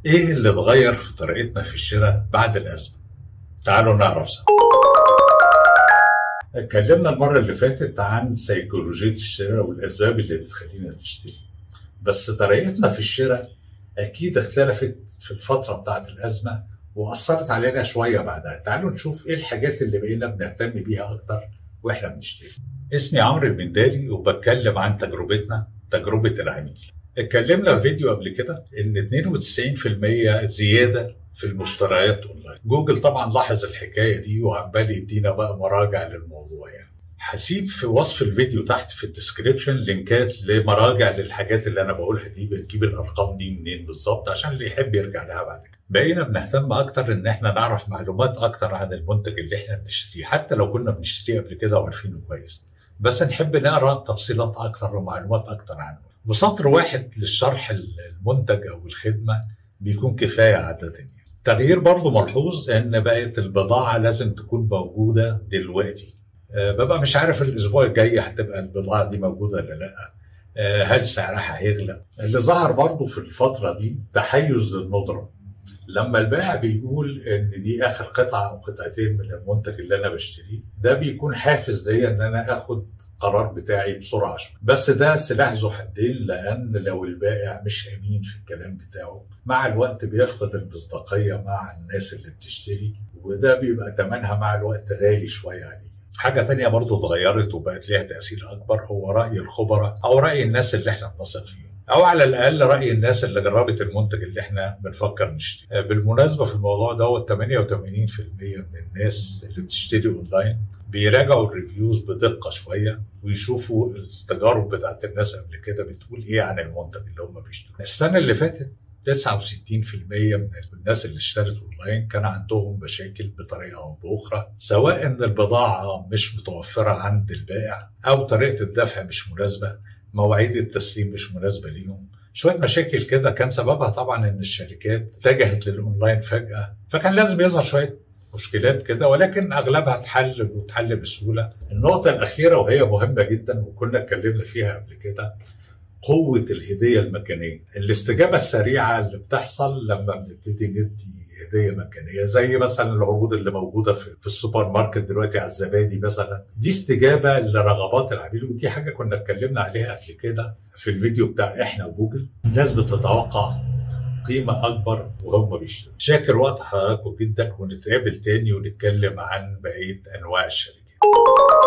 ايه اللي اتغير في طريقتنا في الشراء بعد الازمه تعالوا نعرف سوا اتكلمنا المره اللي فاتت عن سيكولوجيه الشراء والاسباب اللي بتخلينا نشتري بس طريقتنا في الشراء اكيد اختلفت في الفتره بتاعت الازمه واثرت علينا شويه بعدها تعالوا نشوف ايه الحاجات اللي بقينا بنهتم بيها اكتر واحنا بنشتري اسمي عمرو المنداري وبتكلم عن تجربتنا تجربه العميل اتكلمنا في فيديو قبل كده ان 92% زياده في المشتريات اونلاين جوجل طبعا لاحظ الحكايه دي وعمال يدينا بقى مراجع للموضوع يعني هسيب في وصف الفيديو تحت في الديسكريبشن لينكات لمراجع للحاجات اللي انا بقولها دي بتجيب الارقام دي منين بالظبط عشان اللي يحب يرجع لها بعد كده بقينا بنهتم اكتر ان احنا نعرف معلومات اكتر عن المنتج اللي احنا بنشتريه حتى لو كنا بنشتريه قبل كده وعارفينه كويس بس نحب نقرا تفصيلات اكتر ومعلومات اكتر عنه وسطر واحد للشرح المنتج او الخدمه بيكون كفايه عاده يعني. تغيير برضه ملحوظ ان بقت البضاعه لازم تكون موجوده دلوقتي أه ببقى مش عارف الاسبوع الجاي هتبقى البضاعه دي موجوده ولا لا أه هل سعرها هيغلى اللي ظهر برضه في الفتره دي تحيز للندره لما البائع بيقول ان دي اخر قطعه او قطعتين من المنتج اللي انا بشتريه ده بيكون حافز ليا ان انا اخد قرار بتاعي بسرعه شويه بس ده سلاح ذو حدين لان لو البائع مش امين في الكلام بتاعه مع الوقت بيفقد المصداقيه مع الناس اللي بتشتري وده بيبقى ثمنها مع الوقت غالي شويه عليه حاجة تانية برضو اتغيرت وبقت ليها تأثير أكبر هو رأي الخبراء أو رأي الناس اللي احنا بنثق فيهم او على الاقل راي الناس اللي جربت المنتج اللي احنا بنفكر نشتري بالمناسبه في الموضوع دوت 88% من الناس اللي بتشتري اونلاين بيراجعوا الريفيوز بدقه شويه ويشوفوا التجارب بتاعت الناس قبل كده بتقول ايه عن المنتج اللي هم بيشتروه السنه اللي فاتت 69% من الناس اللي اشترت اونلاين كان عندهم مشاكل بطريقه او باخرى سواء ان البضاعه مش متوفره عند البائع او طريقه الدفع مش مناسبه مواعيد التسليم مش مناسبه ليهم شويه مشاكل كده كان سببها طبعا ان الشركات اتجهت للاونلاين فجاه فكان لازم يظهر شويه مشكلات كده ولكن اغلبها اتحل واتحل بسهوله النقطه الاخيره وهي مهمه جدا وكنا اتكلمنا فيها قبل كده قوة الهدية المجانية الاستجابة السريعة اللي بتحصل لما بنبتدي ندي هدية مجانية زي مثلا العروض اللي موجودة في السوبر ماركت دلوقتي على الزبادي مثلا دي استجابة لرغبات العميل ودي حاجة كنا اتكلمنا عليها قبل كده في الفيديو بتاع احنا وجوجل الناس بتتوقع قيمة أكبر وهم بيشتروا شاكر وقت حضراتكم جدا ونتقابل تاني ونتكلم عن بقية أنواع الشركات